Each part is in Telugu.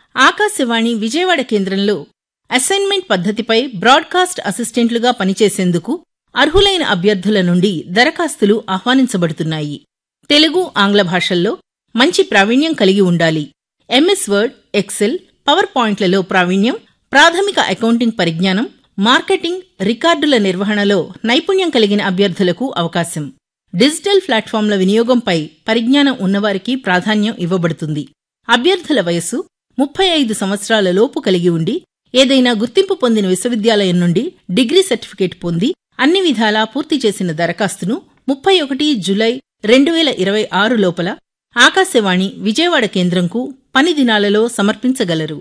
ఆకాశవాణి విజయవాడ కేంద్రంలో అసైన్మెంట్ పద్ధతిపై బ్రాడ్కాస్ట్ అసిస్టెంట్లుగా పనిచేసేందుకు అర్హులైన అభ్యర్థుల నుండి దరఖాస్తులు ఆహ్వానించబడుతున్నాయి తెలుగు ఆంగ్ల భాషల్లో మంచి ప్రావీణ్యం కలిగి ఉండాలి ఎంఎస్ వర్డ్ ఎక్సెల్ పవర్ పాయింట్లలో ప్రావీణ్యం ప్రాథమిక అకౌంటింగ్ పరిజ్ఞానం మార్కెటింగ్ రికార్డుల నిర్వహణలో నైపుణ్యం కలిగిన అభ్యర్థులకు అవకాశం డిజిటల్ ప్లాట్ఫామ్ల వినియోగంపై పరిజ్ఞానం ఉన్నవారికి ప్రాధాన్యం ఇవ్వబడుతుంది అభ్యర్థుల వయస్సు ముప్పై ఐదు సంవత్సరాల లోపు కలిగి ఉండి ఏదైనా గుర్తింపు పొందిన విశ్వవిద్యాలయం నుండి డిగ్రీ సర్టిఫికేట్ పొంది అన్ని విధాలా పూర్తి చేసిన దరఖాస్తును ముప్పై ఒకటి జులై రెండు వేల ఇరవై ఆరు లోపల ఆకాశవాణి విజయవాడ కేంద్రంకు పని దినాలలో సమర్పించగలరు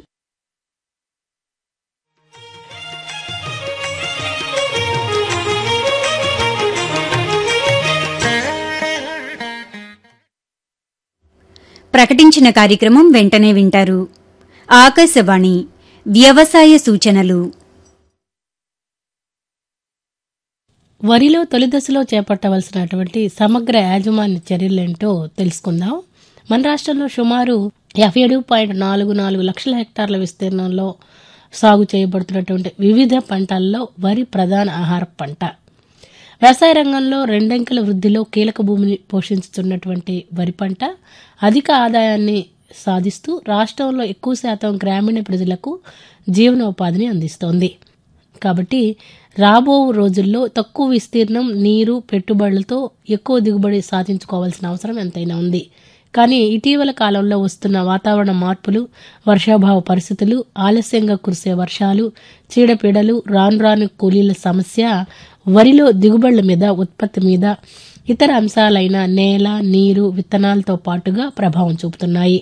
ప్రకటించిన కార్యక్రమం వెంటనే వింటారు ఆకాశవాణి వ్యవసాయ సూచనలు వరిలో తొలి దశలో చేపట్టవలసినటువంటి సమగ్ర యాజమాన్య చర్యలేంటో తెలుసుకుందాం మన రాష్ట్రంలో సుమారు యాభై ఏడు పాయింట్ నాలుగు నాలుగు లక్షల హెక్టార్ల విస్తీర్ణంలో సాగు చేయబడుతున్నటువంటి వివిధ పంటల్లో వరి ప్రధాన ఆహార పంట వ్యవసాయ రంగంలో రెండంకెల వృద్ధిలో కీలక భూమిని పోషించుతున్నటువంటి వరి పంట అధిక ఆదాయాన్ని సాధిస్తూ రాష్ట్రంలో ఎక్కువ శాతం గ్రామీణ ప్రజలకు జీవనోపాధిని అందిస్తోంది కాబట్టి రాబో రోజుల్లో తక్కువ విస్తీర్ణం నీరు పెట్టుబడులతో ఎక్కువ దిగుబడి సాధించుకోవాల్సిన అవసరం ఎంతైనా ఉంది కానీ ఇటీవల కాలంలో వస్తున్న వాతావరణ మార్పులు వర్షాభావ పరిస్థితులు ఆలస్యంగా కురిసే వర్షాలు చీడపీడలు రాను రాను కూలీల సమస్య వరిలో దిగుబడుల మీద ఉత్పత్తి మీద ఇతర అంశాలైన నేల నీరు విత్తనాలతో పాటుగా ప్రభావం చూపుతున్నాయి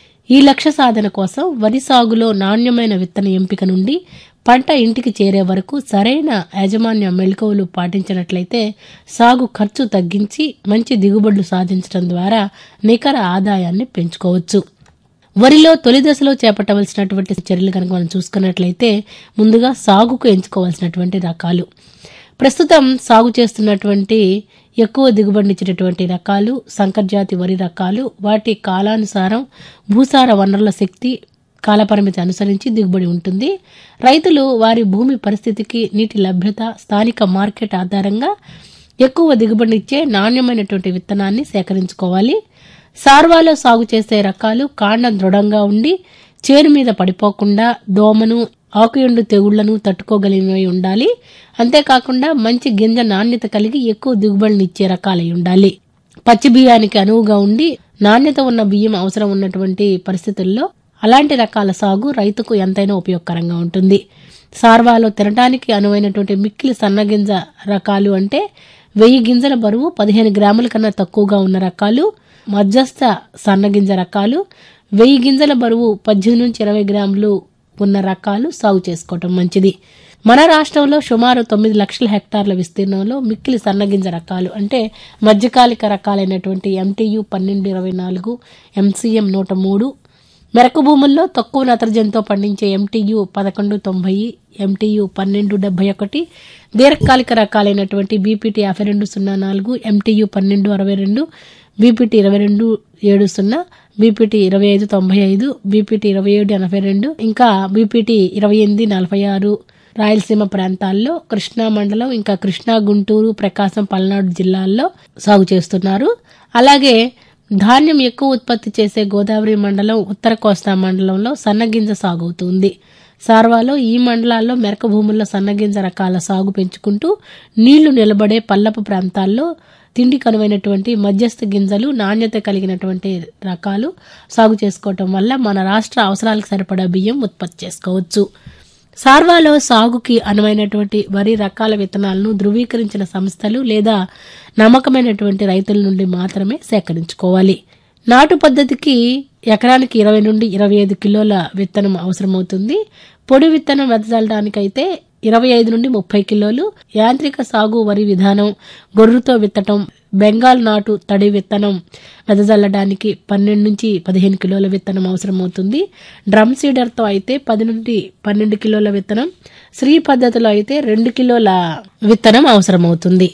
ఈ లక్ష్య సాధన కోసం వరి సాగులో నాణ్యమైన విత్తన ఎంపిక నుండి పంట ఇంటికి చేరే వరకు సరైన యాజమాన్య మెళకువలు పాటించినట్లయితే సాగు ఖర్చు తగ్గించి మంచి దిగుబడులు సాధించడం ద్వారా నికర ఆదాయాన్ని పెంచుకోవచ్చు వరిలో తొలి దశలో చేపట్టవలసినటువంటి చర్యలు కనుక మనం చూసుకున్నట్లయితే ముందుగా సాగుకు ఎంచుకోవాల్సినటువంటి రకాలు ప్రస్తుతం సాగు చేస్తున్నటువంటి ఎక్కువ దిగుబడినిచ్చేటటువంటి రకాలు సంకర్జాతి వరి రకాలు వాటి కాలానుసారం భూసార వనరుల శక్తి కాలపరిమితి అనుసరించి దిగుబడి ఉంటుంది రైతులు వారి భూమి పరిస్థితికి నీటి లభ్యత స్థానిక మార్కెట్ ఆధారంగా ఎక్కువ దిగుబడినిచ్చే నాణ్యమైనటువంటి విత్తనాన్ని సేకరించుకోవాలి సార్వాలో సాగు చేసే రకాలు కాండం దృఢంగా ఉండి చేను మీద పడిపోకుండా దోమను ఆకుయండు తెగుళ్లను తట్టుకోగలిగినవి ఉండాలి అంతేకాకుండా మంచి గింజ నాణ్యత కలిగి ఎక్కువ దిగుబడినిచ్చే రకాలై ఉండాలి పచ్చి బియ్యానికి అనువుగా ఉండి నాణ్యత ఉన్న బియ్యం అవసరం ఉన్నటువంటి పరిస్థితుల్లో అలాంటి రకాల సాగు రైతుకు ఎంతైనా ఉపయోగకరంగా ఉంటుంది సార్వాలో తినడానికి అనువైనటువంటి మిక్కిలి సన్నగింజ రకాలు అంటే వెయ్యి గింజల బరువు పదిహేను గ్రాముల కన్నా తక్కువగా ఉన్న రకాలు మధ్యస్థ సన్నగింజ రకాలు వెయ్యి గింజల బరువు పద్దెనిమిది నుంచి ఇరవై గ్రాములు ఉన్న రకాలు సాగు చేసుకోవటం మంచిది మన రాష్ట్రంలో సుమారు తొమ్మిది లక్షల హెక్టార్ల విస్తీర్ణంలో మిక్కిలి సన్నగింజ రకాలు అంటే మధ్యకాలిక రకాలైనటువంటి ఎంటీయు పన్నెండు ఇరవై నాలుగు ఎంసీఎం నూట మూడు మెరక భూముల్లో తక్కువ నత్రజనితో పండించే ఎంటీయు పదకొండు తొంభై ఎంటీయు పన్నెండు డెబ్బై ఒకటి దీర్ఘకాలిక రకాలైనటువంటి బీపీటీ యాభై రెండు సున్నా నాలుగు ఎంటీయు పన్నెండు అరవై రెండు బీపీటీ ఇరవై రెండు ఏడు సున్నా బీపీటీ ఇరవై ఐదు తొంభై ఐదు బీపీటీ ఇరవై ఏడు ఎనభై రెండు ఇంకా బీపీటీ ఇరవై ఎనిమిది నలభై ఆరు రాయలసీమ ప్రాంతాల్లో కృష్ణా మండలం ఇంకా కృష్ణా గుంటూరు ప్రకాశం పల్నాడు జిల్లాల్లో సాగు చేస్తున్నారు అలాగే ధాన్యం ఎక్కువ ఉత్పత్తి చేసే గోదావరి మండలం ఉత్తర కోస్తా మండలంలో సన్నగింజ సాగు అవుతుంది సార్వాలో ఈ మండలాల్లో మెరక భూముల్లో సన్నగింజ రకాల సాగు పెంచుకుంటూ నీళ్లు నిలబడే పల్లపు ప్రాంతాల్లో తిండి కనువైనటువంటి మధ్యస్థ గింజలు నాణ్యత కలిగినటువంటి రకాలు సాగు చేసుకోవటం వల్ల మన రాష్ట్ర అవసరాలకు సరిపడా బియ్యం ఉత్పత్తి చేసుకోవచ్చు సార్వాలో సాగుకి అనువైనటువంటి వరి రకాల విత్తనాలను ధృవీకరించిన సంస్థలు లేదా నమ్మకమైనటువంటి రైతుల నుండి మాత్రమే సేకరించుకోవాలి నాటు పద్ధతికి ఎకరానికి ఇరవై నుండి ఇరవై ఐదు కిలోల విత్తనం అవసరమవుతుంది పొడి విత్తనం వెదజల్లడానికైతే ఇరవై ఐదు నుండి ముప్పై కిలోలు యాంత్రిక సాగు వరి విధానం గొర్రుతో విత్తటం బెంగాల్ నాటు తడి విత్తనం వెదజల్లడానికి పన్నెండు నుంచి పదిహేను కిలోల విత్తనం అవసరమవుతుంది డ్రమ్ సీడర్తో అయితే పది నుండి పన్నెండు కిలోల విత్తనం శ్రీ పద్ధతిలో అయితే రెండు కిలోల విత్తనం అవసరమవుతుంది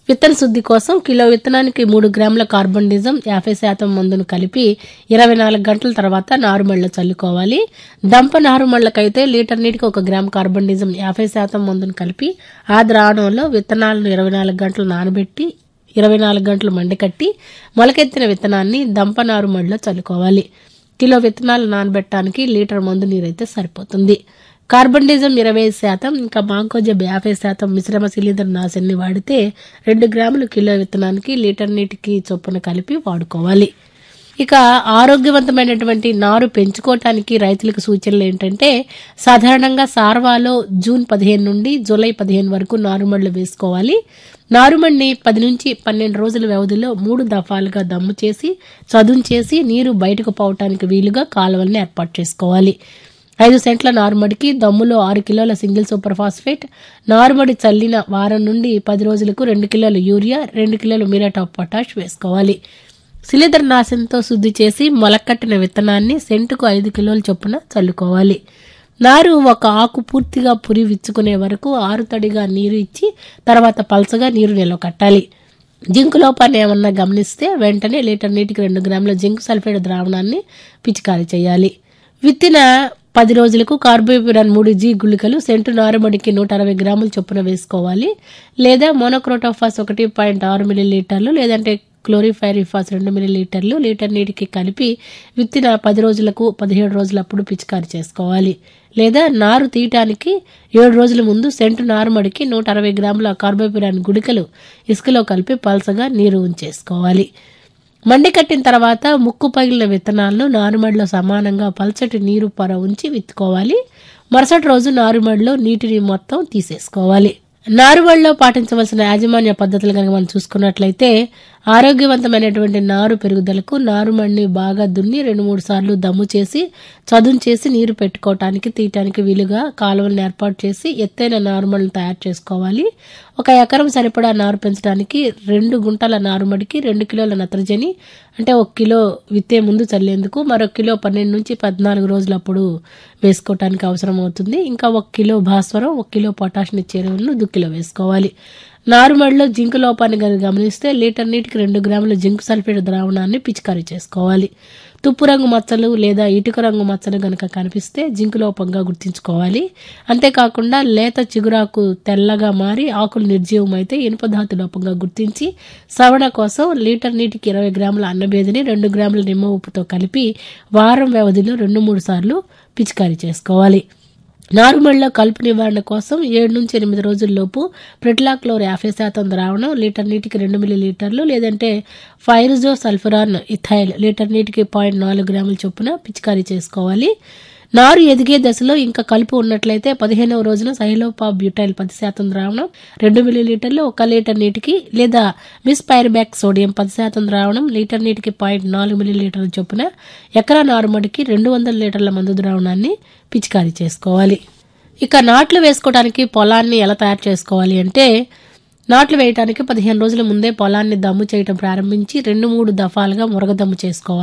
విత్తన శుద్ధి కోసం కిలో విత్తనానికి మూడు గ్రాముల కార్బన్ డిజం యాభై శాతం మందును కలిపి ఇరవై నాలుగు గంటల తర్వాత నారుమళ్ళ చల్లుకోవాలి దంప నారుమళ్ళకైతే లీటర్ నీటికి ఒక గ్రామ్ కార్బన్ డిజం యాభై శాతం మందును కలిపి ఆ ద్రావణంలో విత్తనాలను ఇరవై నాలుగు గంటలు నానబెట్టి ఇరవై నాలుగు గంటలు మండకట్టి మొలకెత్తిన విత్తనాన్ని దంప నారుమడిలో చల్లుకోవాలి కిలో విత్తనాలు నానబెట్టడానికి లీటర్ మందు నీరైతే సరిపోతుంది కార్బన్ డిజం ఇరవై శాతం ఇంకా మాంకోజబ్ యాభై శాతం మిశ్రమ శిలీంద్ర నాశన్ని వాడితే రెండు గ్రాములు కిలో విత్తనానికి లీటర్ నీటికి చొప్పున కలిపి వాడుకోవాలి ఇక ఆరోగ్యవంతమైనటువంటి నారు పెంచుకోవటానికి రైతులకు సూచనలు ఏంటంటే సాధారణంగా సార్వాలో జూన్ పదిహేను నుండి జూలై పదిహేను వరకు నారుమళ్లు వేసుకోవాలి నారుమడిని పది నుంచి పన్నెండు రోజుల వ్యవధిలో మూడు దఫాలుగా దమ్ము చేసి చదును చేసి నీరు బయటకు పోవటానికి వీలుగా కాలువల్ని ఏర్పాటు చేసుకోవాలి ఐదు సెంట్ల నారుమడికి దమ్ములో ఆరు కిలోల సింగిల్ సూపర్ ఫాస్ఫేట్ నారుమడి చల్లిన వారం నుండి పది రోజులకు రెండు కిలోల యూరియా రెండు కిలోల మిరట్ ఆఫ్ పొటాష్ వేసుకోవాలి శిలీంద్ర నాశనంతో శుద్ధి చేసి మొలకట్టిన విత్తనాన్ని సెంటుకు ఐదు కిలోల చొప్పున చల్లుకోవాలి నారు ఒక ఆకు పూర్తిగా పురి విచ్చుకునే వరకు ఆరు తడిగా నీరు ఇచ్చి తర్వాత పలచగా నీరు నిల్వ కట్టాలి జింకు లోపాన్ని ఏమన్నా గమనిస్తే వెంటనే లీటర్ నీటికి రెండు గ్రాముల జింక్ సల్ఫేట్ ద్రావణాన్ని పిచికారీ చేయాలి విత్తిన పది రోజులకు కార్బోపిరాన్ మూడు జీ గుళికలు సెంటు నారుమడికి నూట అరవై గ్రాముల చొప్పున వేసుకోవాలి లేదా మోనోక్రోటోఫాస్ ఒకటి పాయింట్ ఆరు మిల్లీలీటర్లు లేదంటే క్లోరిఫైరిఫాస్ రెండు మిల్లీలీటర్లు లీటర్ నీటికి కలిపి విత్తిన పది రోజులకు పదిహేడు రోజులప్పుడు పిచికారీ చేసుకోవాలి లేదా నారు తీయటానికి ఏడు రోజుల ముందు సెంటు నారుమడికి నూట అరవై గ్రాముల కార్బోపిరాన్ గుళికలు ఇసుకలో కలిపి పలసగా నీరు ఉంచేసుకోవాలి మండి కట్టిన తర్వాత ముక్కు పగిలిన విత్తనాలను నారుమడిలో సమానంగా పల్చటి నీరు పొర ఉంచి విత్తుకోవాలి మరుసటి రోజు నారుమడిలో నీటిని మొత్తం తీసేసుకోవాలి నారుమడిలో పాటించవలసిన యాజమాన్య పద్ధతులు కనుక మనం చూసుకున్నట్లయితే ఆరోగ్యవంతమైనటువంటి నారు పెరుగుదలకు నారుమడిని బాగా దున్ని రెండు మూడు సార్లు దమ్ము చేసి చదును చేసి నీరు పెట్టుకోవటానికి తీయటానికి వీలుగా కాలువలను ఏర్పాటు చేసి ఎత్తైన నారుమడిని తయారు చేసుకోవాలి ఒక ఎకరం సరిపడా నారు పెంచడానికి రెండు గుంటల నారుమడికి రెండు కిలోల నత్రజని అంటే ఒక కిలో విత్తే ముందు చల్లేందుకు మరో కిలో పన్నెండు నుంచి పద్నాలుగు రోజులప్పుడు వేసుకోవటానికి అవసరం అవుతుంది ఇంకా ఒక కిలో భాస్వరం ఒక కిలో పొటాషియం ఇచ్చే ఎరువులను దుక్కిలో వేసుకోవాలి నారుమడిలో జింక్ లోపాన్ని కనుక గమనిస్తే లీటర్ నీటికి రెండు గ్రాముల జింక్ సల్ఫేట్ ద్రావణాన్ని పిచికారీ చేసుకోవాలి తుప్పు రంగు మచ్చలు లేదా ఇటుక రంగు మచ్చలు గనక కనిపిస్తే జింక్ లోపంగా గుర్తించుకోవాలి అంతేకాకుండా లేత చిగురాకు తెల్లగా మారి ఆకులు నిర్జీవమైతే ఇనుపధాతు లోపంగా గుర్తించి సవణ కోసం లీటర్ నీటికి ఇరవై గ్రాముల అన్నబేదిని రెండు గ్రాముల నిమ్మ ఉప్పుతో కలిపి వారం వ్యవధిలో రెండు మూడు సార్లు పిచికారీ చేసుకోవాలి నారుమడిలో కలుపు నివారణ కోసం ఏడు నుంచి ఎనిమిది రోజుల్లోపు ప్రిట్లాక్లోర్ యాభై శాతం ద్రావణం లీటర్ నీటికి రెండు మిల్లీ లీటర్లు లేదంటే ఫైరుజో సల్ఫరాన్ ఇథైల్ లీటర్ నీటికి పాయింట్ నాలుగు గ్రాముల చొప్పున పిచికారీ చేసుకోవాలి నారు ఎదిగే దశలో ఇంకా కలుపు ఉన్నట్లయితే పదిహేనవ రోజున సైలోపా బ్యూటైల్ పది శాతం ద్రావణం రెండు మిల్లీ లీటర్లు ఒక లీటర్ నీటికి లేదా మిస్ పైర్బ్యాక్ సోడియం పది శాతం ద్రావణం లీటర్ నీటికి పాయింట్ నాలుగు మిల్లీ లీటర్ల చొప్పున ఎకరా నారుమడికి రెండు వందల లీటర్ల మందు ద్రావణాన్ని పిచికారీ చేసుకోవాలి ఇక నాట్లు వేసుకోవడానికి పొలాన్ని ఎలా తయారు చేసుకోవాలి అంటే నాట్లు వేయడానికి పదిహేను రోజుల ముందే పొలాన్ని దమ్ము చేయటం ప్రారంభించి రెండు మూడు దఫాలుగా మురగదమ్ము చేసుకోవాలి